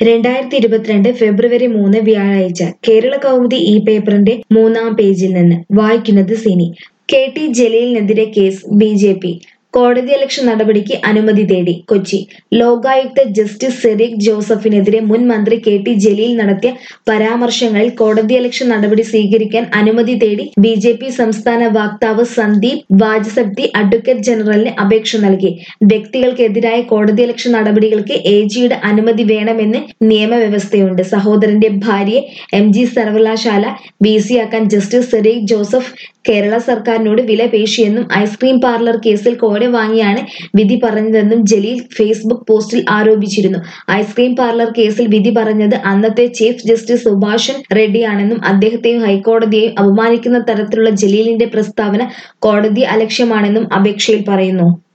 രണ്ടായിരത്തി ഇരുപത്തിരണ്ട് ഫെബ്രുവരി മൂന്ന് വ്യാഴാഴ്ച കേരള കൗമുദി ഈ പേപ്പറിന്റെ മൂന്നാം പേജിൽ നിന്ന് വായിക്കുന്നത് സിനി കെ ടി ജലീലിനെതിരെ കേസ് ബി ജെ പി കോടതിയലക്ഷ്യ നടപടിക്ക് അനുമതി തേടി കൊച്ചി ലോകായുക്ത ജസ്റ്റിസ് സെറീക് ജോസഫിനെതിരെ മുൻ മന്ത്രി കെ ടി ജലീൽ നടത്തിയ പരാമർശങ്ങളിൽ കോടതിയലക്ഷ്യ നടപടി സ്വീകരിക്കാൻ അനുമതി തേടി ബി ജെ പി സംസ്ഥാന വക്താവ് സന്ദീപ് വാജസബ്ദി അഡ്വക്കേറ്റ് ജനറലിന് അപേക്ഷ നൽകി വ്യക്തികൾക്കെതിരായ കോടതിയലക്ഷ്യ നടപടികൾക്ക് എ ജിയുടെ അനുമതി വേണമെന്ന് നിയമവ്യവസ്ഥയുണ്ട് സഹോദരന്റെ ഭാര്യയെ എം ജി സർവകലാശാല ബി സി ആക്കാൻ ജസ്റ്റിസ് സെറീക് ജോസഫ് കേരള സർക്കാരിനോട് വില പേശിയെന്നും ഐസ്ക്രീം പാർലർ കേസിൽ കോഴ വാങ്ങിയാണ് വിധി പറഞ്ഞതെന്നും ജലീൽ ഫേസ്ബുക്ക് പോസ്റ്റിൽ ആരോപിച്ചിരുന്നു ഐസ്ക്രീം പാർലർ കേസിൽ വിധി പറഞ്ഞത് അന്നത്തെ ചീഫ് ജസ്റ്റിസ് സുഭാഷൻ റെഡ്ഡിയാണെന്നും അദ്ദേഹത്തെയും ഹൈക്കോടതിയെയും അപമാനിക്കുന്ന തരത്തിലുള്ള ജലീലിന്റെ പ്രസ്താവന കോടതി അലക്ഷ്യമാണെന്നും അപേക്ഷയിൽ പറയുന്നു